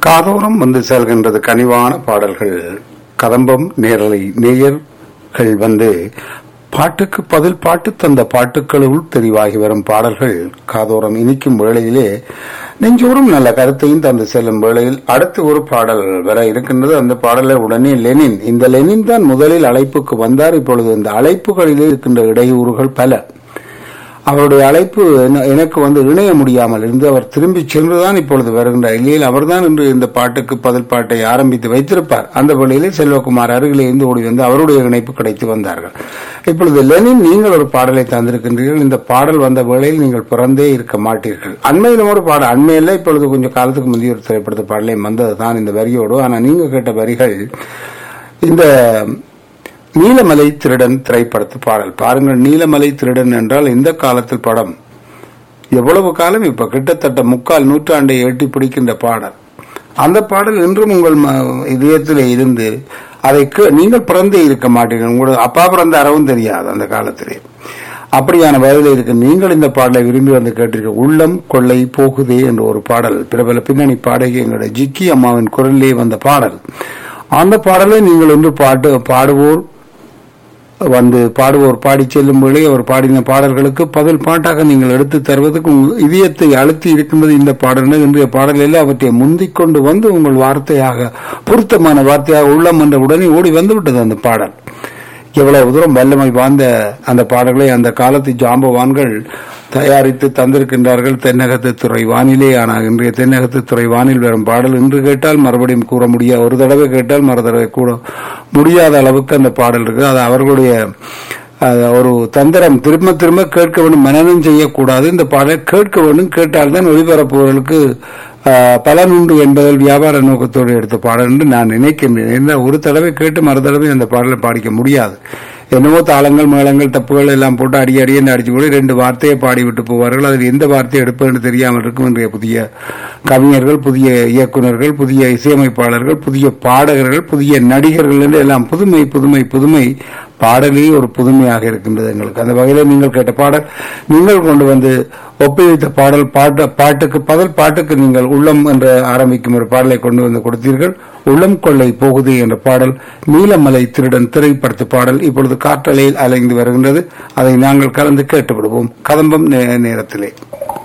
காதோரம் வந்து செல்கின்றது கனிவான பாடல்கள் கதம்பம் நேரலை நேயர்கள் வந்து பாட்டுக்கு பதில் பாட்டு தந்த பாட்டுக்களுள் தெரிவாகி வரும் பாடல்கள் காதோரம் இனிக்கும் வேளையிலே நெஞ்சோறும் நல்ல கருத்தையும் தந்து செல்லும் வேளையில் அடுத்து ஒரு பாடல் வர இருக்கின்றது அந்த பாடலை உடனே லெனின் இந்த லெனின் தான் முதலில் அழைப்புக்கு வந்தார் இப்பொழுது இந்த அழைப்புகளிலே இருக்கின்ற இடையூறுகள் பல அவருடைய அழைப்பு என- எனக்கு வந்து இணைய முடியாமல் இருந்து அவர் திரும்பி சென்றுதான் இப்பொழுது வருகின்றார் இல்லையில் அவர்தான் இன்று இந்த பாட்டுக்கு பதில் பாட்டை ஆரம்பித்து வைத்திருப்பார் அந்த வழியிலே செல்வகுமார் அருகிலே இருந்து ஓடி வந்து அவருடைய இணைப்பு கிடைத்து வந்தார்கள் இப்பொழுது லெனின் நீங்கள் ஒரு பாடலை தந்திருக்கின்றீர்கள் இந்த பாடல் வந்த வேளையில் நீங்கள் பிறந்தே இருக்க மாட்டீர்கள் அண்மையிலும் ஒரு பாடல் அண்மையில இப்பொழுது கொஞ்சம் காலத்துக்கு முந்தைய ஒரு திரைப்படத்து பாடலே வந்தது தான் இந்த வரியோடு ஆனா நீங்க கேட்ட வரிகள் இந்த நீலமலை திருடன் திரைப்படத்து பாடல் பாருங்கள் நீலமலை திருடன் என்றால் இந்த காலத்தில் படம் எவ்வளவு காலம் இப்ப கிட்டத்தட்ட முக்கால் நூற்றாண்டை எட்டி பிடிக்கின்ற பாடல் அந்த பாடல் இன்றும் உங்கள் ம- இதயத்திலே இருந்து அதை கே- நீங்கள் பிறந்தே இருக்க மாட்டீர்கள் உங்களுக்கு அப்பா பிறந்த அறவும் தெரியாது அந்த காலத்திலே அப்படியான வயதில் இருக்கு நீங்கள் இந்த பாடலை விரும்பி வந்து கேட்டீர்கள் உள்ளம் கொள்ளை போகுதே என்ற ஒரு பாடல் பிரபல பின்னணி பாடகி எங்களுடைய ஜிக்கி அம்மாவின் குரலிலே வந்த பாடல் அந்த பாடலை நீங்கள் ஒன்று பாட்டு பாடுவோர் வந்து பாடுவோர் பாடி செல்லும் வேளை அவர் பாடின பாடல்களுக்கு பதில் பாட்டாக நீங்கள் எடுத்து தருவதற்கு உங்கள் இதயத்தை அழுத்தி இருக்கின்றது இந்த பாடல் இன்றைய பாடலில் அவற்றை முந்திக் கொண்டு வந்து உங்கள் வார்த்தையாக பொருத்தமான வார்த்தையாக உள்ளம் என்ற உடனே ஓடி வந்து விட்டது அந்த பாடல் எவ்வளவு தூரம் வல்லமை வாய்ந்த அந்த பாடல்களை அந்த காலத்து ஜாம்பவான்கள் தயாரித்து தந்திருக்கின்றார்கள் தென்னகத்து துறை வானிலே ஆனால் இன்றைய தென்னகத்து துறை வானில் வரும் பாடல் இன்று கேட்டால் மறுபடியும் கூற முடியாது ஒரு தடவை கேட்டால் மறு தடவை கூட முடியாத அளவுக்கு அந்த பாடல் இருக்கு அது அவர்களுடைய அஹ், ஒரு தந்திரம் திரும்ப திரும்ப கேட்க வேண்டும் மனநம் செய்யக்கூடாது இந்த பாடலை கேட்க வேண்டும் கேட்டால்தான் ஒளிபரப்புவர்களுக்கு அஹ், பலன் உண்டு என்பதில் வியாபார நோக்கத்தோடு எடுத்த பாடல் என்று நான் நினைக்கின்றேன் இந்த ஒரு தடவை கேட்டு மறு தடவை அந்த பாடலை பாடிக்க முடியாது என்னமோ தாளங்கள் மேளங்கள் தப்புகள் எல்லாம் போட்டு அடி அடியே அடிச்சு கூட ரெண்டு வார்த்தையை பாடிவிட்டு போவார்கள் அதில் எந்த வார்த்தையை எடுப்பது தெரியாமல் இருக்கும் இன்றைய புதிய கவிஞர்கள் புதிய இயக்குனர்கள் புதிய இசையமைப்பாளர்கள் புதிய பாடகர்கள் புதிய நடிகர்கள் என்று எல்லாம் புதுமை புதுமை புதுமை பாடலே ஒரு புதுமையாக இருக்கின்றது எங்களுக்கு அந்த வகையில் நீங்கள் கேட்ட பாடல் நீங்கள் கொண்டு வந்து ஒப்புவித்த பாடல் பாட்டு பாட்டுக்கு பதில் பாட்டுக்கு நீங்கள் உள்ளம் என்று ஆரம்பிக்கும் ஒரு பாடலை கொண்டு வந்து கொடுத்தீர்கள் உள்ளம் கொள்ளை போகுது என்ற பாடல் நீலமலை திருடன் திரைப்படத்து பாடல் இப்பொழுது காற்றலையில் அலைந்து வருகின்றது அதை நாங்கள் கலந்து கேட்டு விடுவோம் கதம்பம் நே- நேரத்திலே